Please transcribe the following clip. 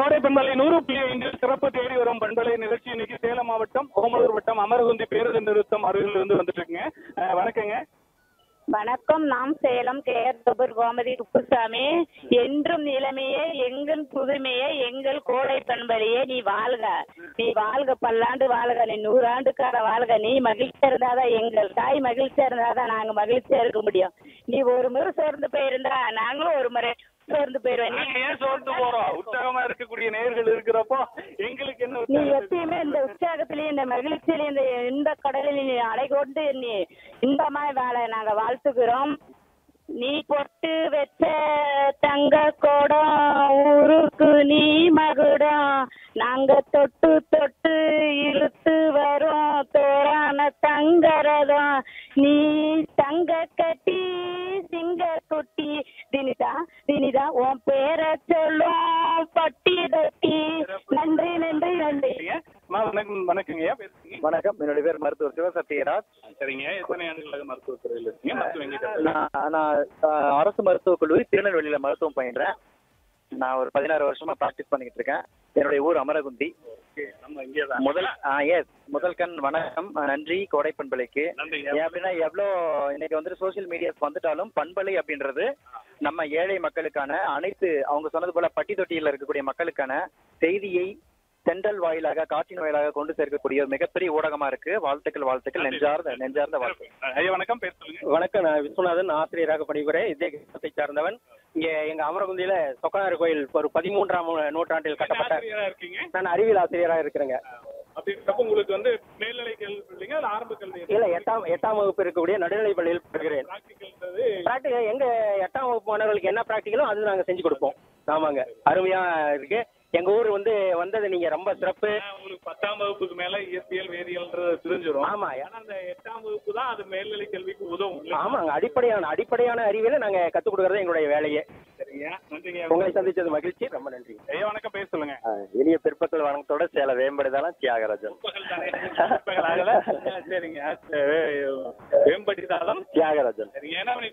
கோடை பண்பலை நூறு புள்ளி ஐந்தில் சிறப்பு தேடி வரும் பண்பலை நிகழ்ச்சி இன்னைக்கு சேலம் மாவட்டம் ஓமலூர் வட்டம் அமரகுந்தி பேருந்து நிறுத்தம் அருகில் இருந்து வந்துட்டு இருக்குங்க அஹ் வணக்கங்க வணக்கம் நாம் சேலம் கேஆர் கபூர் கோமதி குப்புசாமி என்றும் நிலைமையே எங்கள் புதுமையே எங்கள் கோடை பண்பலையே நீ வாழ்க நீ வாழ்க பல்லாண்டு வாழ்க நீ நூறாண்டுக்கார வாழ்க நீ மகிழ்ச்சியா இருந்தாதான் எங்கள் தாய் மகிழ்ச்சியா இருந்தாதான் நாங்க மகிழ்ச்சியா இருக்க முடியும் நீ ஒரு முறை சோர்ந்து போயிருந்தா நாங்களும் ஒரு முறை சோர்ந்து போயிருவேன் நாங்க ஏன் சோர்ந்து போறோம் உற்சாகமா இருக்கக்கூடிய நேர்கள் இருக்கிறப்போ எங்களுக்கு என்ன நீ உற்சாகம் எப்பயுமே இந்த உற்சாகத்திலையும் இந்த மகிழ்ச்சியிலையும் இந்த இந்த கடலில் நீ அலைகொண்டு நீ இன்பமாய் வாழ நாங்க வாழ்த்துக்கிறோம் நீ பொட்டு வச்ச தங்க கோடம் ஊருக்கு நீ மகுடம் நாங்க தொட்டு தொட்டு இழுத்து வரோம் தோரான தங்கரதம் நீ தங்க கட்டி சிங்க குட்டி தினிதா தினிதா உன் பேரை சொல்லும் பட்டி தட்டி நன்றி நன்றி நன்றி சரிங்க. அம்மா, வணக்கம் வணக்கங்க பேசுறீங்க வணக்கம் என்னுடைய பேர் மருத்துவர் சிவசத்யராஜ் சரிங்க எத்தனை ஆண்டுகளாக மருத்துவத்துறையில் இருக்கீங்க மருத்துவம் எங்கிட்ட நான் நான் அஹ், அரசு மருத்துவக் கல்லூரி திருநெல்வேலியில மருத்துவம் பயின்றேன் நான் ஒரு பதினாறு வருஷமா ப்ராக்டிஸ் பண்ணிக்கிட்டு இருக்கேன் என்னுடைய ஊர் அமரகுந்தி நம்ம இங்கே தான் முதல் எஸ் முதல் கண் வணக்கம் அஹ், நன்றி கோடை பண்பலைக்கு நன்றிங்க. ஏன் அப்படின்னா எவ்வளோ இன்னைக்கு வந்துட்டு சோஷியல் மீடியாஸ் வந்துட்டாலும் பண்பலை அப்படின்றது நம்ம ஏழை மக்களுக்கான அனைத்து அவங்க சொன்னது போல பட்டி தொட்டியில் இருக்கக்கூடிய மக்களுக்கான செய்தியை தென்றல் வாயிலாக காற்றின் வாயிலாக கொண்டு சேர்க்கக்கூடிய ஒரு மிகப்பெரிய ஊடகமா இருக்கு வாழ்த்துக்கள் வாழ்த்துக்கள் நெஞ்சார்ந்த நெஞ்சார்ந்த வாழ்த்து ஐயா வணக்கம் பேர் சொல்லுங்க வணக்கம் நான் விஸ்வநாதன் ஆசிரியராக பணிபுரிகிறேன் இதே கிராமத்தை சார்ந்தவன் இங்கே எங்க அமரகுந்தியில சொக்கனார் கோயில் ஒரு பதிமூன்றாம் நூற்றாண்டில் கட்டப்பட்ட ஆசிரியரா இருக்கீங்க நான் அறிவியல் ஆசிரியராக இருக்கிறேங்க அப்படின்றப்ப உங்களுக்கு வந்து மேல்நிலை கல்வி இல்லைங்க அது ஆரம்ப கல்வி இல்ல எட்டாம் எட்டாம் வகுப்பு இருக்கக்கூடிய நடுநிலைப் பள்ளியில் படுகிறேன் பிராக்டிகல்ன்றது பிராக்டிகல் எங்க எட்டாம் வகுப்பு மாணவர்களுக்கு என்ன பிராக்டிகலோ அது நாங்க செஞ்சு கொடுப்போம் ஆமாங்க அருமையா இருக்கு எங்க ஊர் வந்து வந்தது நீங்க ரொம்ப சிறப்பு ஏன்னா உங்களுக்கு பத்தாம் வகுப்புக்கு மேல இயற்பியல் வேதியியல்ன்றது தெரிஞ்சிடும் ஆமா ஆனா அந்த எட்டாம் வகுப்பு தான் அது மேல்நிலை கல்விக்கு உதவும் இல்லையா? ஆமாங்க அடிப்படையான அடிப்படையான அறிவியலை நாங்க கத்துக் கொடுக்கறது எங்களுடைய வேலையே சரிங்க நன்றிங்க உங்களை சந்திச்சது மகிழ்ச்சி ரொம்ப நன்றி ஐயா வணக்கம் பேர் சொல்லுங்க இனிய பிற்பகல் வணக்கத்தோட சேல வேம்படுதாலும் தியாகராஜன் பிற்பகல் தானே பிற்பகல் ஆகல சரிங்க வேம்படி தாளம் தியாகராஜன் சரிங்க ஏன்னா